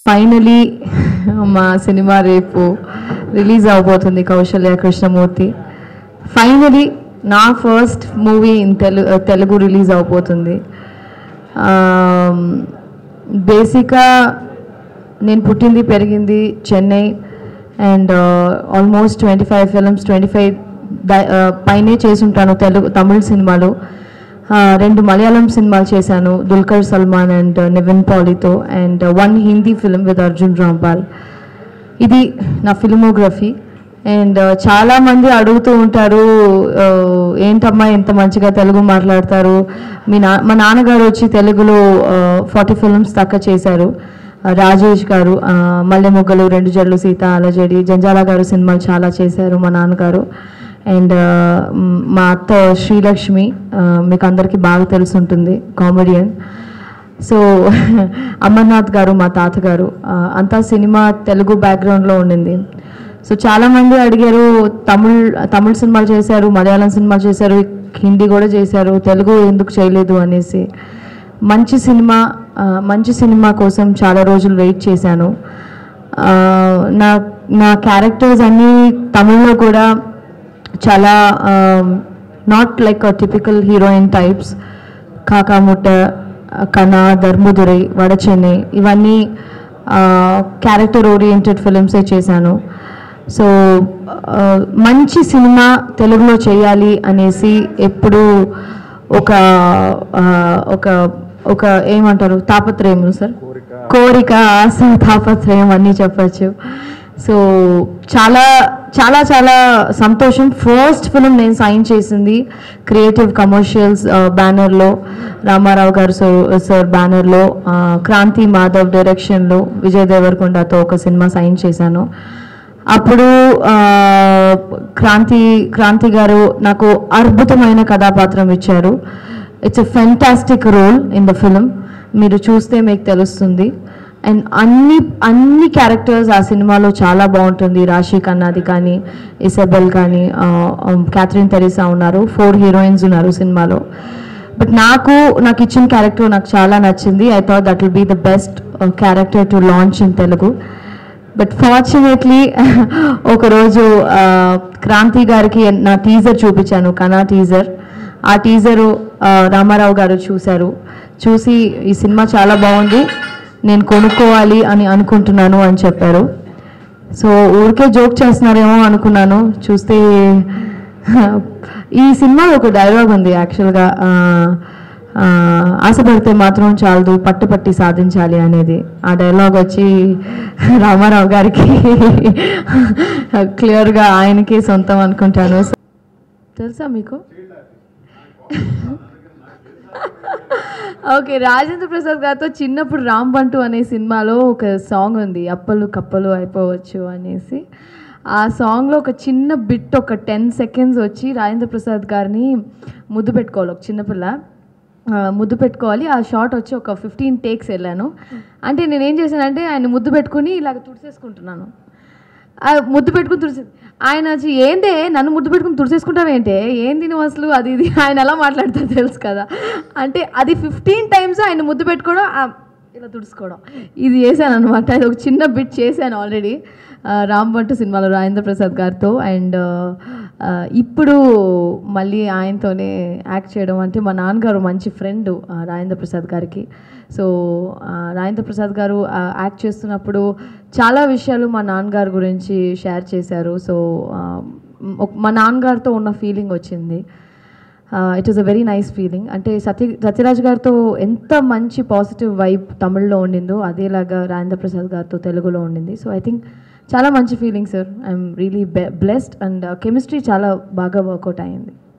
finally మా cinema రేపు release అవబోతుంది కౌశల్య కృష్ణమూర్తి ఫైనలీ నా first movie in Telugu Telugu release అవబోతుంది బేసిక్గా నేను పుట్టింది పెరిగింది Chennai and almost twenty five films twenty five పైనే చేసుంటాను తెలుగు తమిళ సినిమాలు ఆ, రెండు మలయాళం సినిమాలు చేశాను దుల్కర్ సల్మాన్ అండ్ నివిన్ పాలీతో and one Hindi film with Arjun Rampal ఇది నా ఫిల్మోగ్రఫీ అండ్ చాలా మంది అడుగుతూ ఉంటారు ఆ, ఏంటమ్మా ఇంత మంచిగా తెలుగు మాట్లాడతారు మీ నా మా నాన్నగారు వచ్చి తెలుగులో ఫార్టీ ఫిల్మ్స్ దాకా చేశారు ఆ, రాజేష్ గారు ఆ, మల్లె మొగ్గలు రెండు జడ్లు సీత అలజడి జంజాల గారు సినిమాలు చాలా చేశారు మా నాన్నగారు అండ్ మా అత్త శ్రీలక్ష్మి ఆ, మీకు అందరికీ బాగా తెలుసుంటుంది కామెడియన్ సో అమర్నాథ్ గారు మా తాతగారు ఆ, అంతా సినిమా తెలుగు బ్యాక్గ్రౌండ్లో ఉండింది సో చాలామంది అడిగారు తమిళ్ తమిళ సినిమాలు చేశారు మలయాళం సినిమాలు చేశారు హిందీ కూడా చేశారు తెలుగు ఎందుకు చేయలేదు అనేసి మంచి సినిమా ఆ, మంచి సినిమా కోసం చాలా రోజులు వెయిట్ చేశాను ఆ, నా నా క్యారెక్టర్స్ అన్నీ తమిళ్లో కూడా చాలా not like typical heroine types కాకాముట్ట కన ధర్మదురై వడచెన్నై ఇవన్నీ క్యారెక్టర్ ఓరియంటెడ్ ఫిలిమ్సే చేశాను సో మంచి సినిమా తెలుగులో చేయాలి అనేసి ఎప్పుడు ఒక ఆ, ఒక ఒక ఏమంటారు తాపత్రయం సార్ కోరిక ఆశ తాపత్రయం అన్నీ చెప్పచ్చు సో చాలా చాలా చాలా సంతోషం ఫస్ట్ ఫిలిం నేను సైన్ చేసింది క్రియేటివ్ కమర్షియల్స్ బ్యానర్లో రామారావు గారు సార్ సార్ బ్యానర్లో క్రాంతి మాధవ్ డైరెక్షన్లో విజయ్ దేవరకొండతో ఒక సినిమా సైన్ చేశాను అప్పుడు ఆ, క్రాంతి క్రాంతి గారు నాకు అద్భుతమైన కథాపాత్రం ఇచ్చారు it's a fantastic role in the film మీరు చూస్తే మీకు తెలుస్తుంది అండ్ అన్ని అన్ని క్యారెక్టర్స్ ఆ సినిమాలో చాలా బాగుంటుంది రాశి కన్నాది కానీ ఇసబెల్ కానీ ఆ, ఆ, క్యాథరిన్ తెరీసా ఉన్నారు ఫోర్ హీరోయిన్స్ ఉన్నారు సినిమాలో బట్ నాకు నాకు ఇచ్చిన క్యారెక్టర్ నాకు చాలా నచ్చింది I thought that will be the best character to launch in Telugu but fortunately ఒకరోజు ఆ, క్రాంతి గారికి నా టీజర్ చూపించాను కనా టీజర్ ఆ టీజరు రామారావు గారు చూశారు చూసి ఈ సినిమా చాలా బాగుంది నేను కొనుక్కోవాలి అని అనుకుంటున్నాను అని చెప్పారు సో ఊరికే జోక్ చేస్తున్నారేమో అనుకున్నాను చూస్తే ఈ సినిమాలో ఒక డైలాగ్ ఉంది యాక్చువల్గా ఆ, ఆ, ఆశపడితే మాత్రం చాలదు పట్టు పట్టి సాధించాలి అనేది ఆ డైలాగ్ వచ్చి రామారావు గారికి క్లియర్గా ఆయనకే సొంతం అనుకుంటాను తెలుసా మీకు ఓకే రాజేంద్ర ప్రసాద్ గారితో చిన్నప్పుడు రామ్ బంటు అనే సినిమాలో ఒక సాంగ్ ఉంది అప్పలు కప్పలు అయిపోవచ్చు అనేసి ఆ సాంగ్లో ఒక చిన్న బిట్ ఒక టెన్ సెకండ్స్ వచ్చి రాజేంద్ర ప్రసాద్ గారిని ముద్దు పెట్టుకోవాలి ఒక చిన్నపిల్ల ఆ, ముద్దు పెట్టుకోవాలి ఆ షార్ట్ వచ్చి ఒక ఫిఫ్టీన్ టేక్స్ వెళ్ళాను అంటే నేను ఏం చేశానంటే ఆయన ముద్దు పెట్టుకుని ఇలాగ తుడిసేసుకుంటున్నాను ఆ ముద్దు పెట్టుకుని తుడిసి ఆయన వచ్చి ఏందే నన్ను ముద్దు పెట్టుకుని తుడిసేసుకుంటావేంటే ఏంది నువ్వు అసలు అది ఇది ఆయన ఎలా మాట్లాడతారు తెలుసు కదా అంటే అది ఫిఫ్టీన్ టైమ్స్ ఆయన ముద్దు పెట్టుకోవడం ఆ, ఇలా తుడుచుకోవడం ఇది చేశాను అనమాట అది ఒక చిన్న బిట్ చేశాను ఆల్రెడీ రామ్ బంటు సినిమాలో రాజేంద్ర ప్రసాద్ గారితో అండ్ ఇప్పుడు మళ్ళీ ఆయనతోనే యాక్ట్ చేయడం అంటే మా నాన్నగారు మంచి ఫ్రెండ్ రాజేంద్ర ప్రసాద్ గారికి సో ఆ, రాజేంద్ర ప్రసాద్ గారు ఆ, యాక్ట్ చేస్తున్నప్పుడు చాలా విషయాలు మా నాన్నగారి గురించి షేర్ చేశారు సో ఆ, ఒక- మా నాన్నగారితో ఉన్న ఫీలింగ్ వచ్చింది it is a very nice feeling అంటే సత్య సత్యరాజ్ గారితో ఎంత మంచి పాజిటివ్ వైబ్ తమిళ్లో ఉండిందో అదేలాగా రాజేంద్ర ప్రసాద్ గారితో తెలుగులో ఉండింది సో ఐ థింక్ చాలా మంచి feeling sir I'm really blessed and chemistry చాలా బాగా వర్కౌట్ అయింది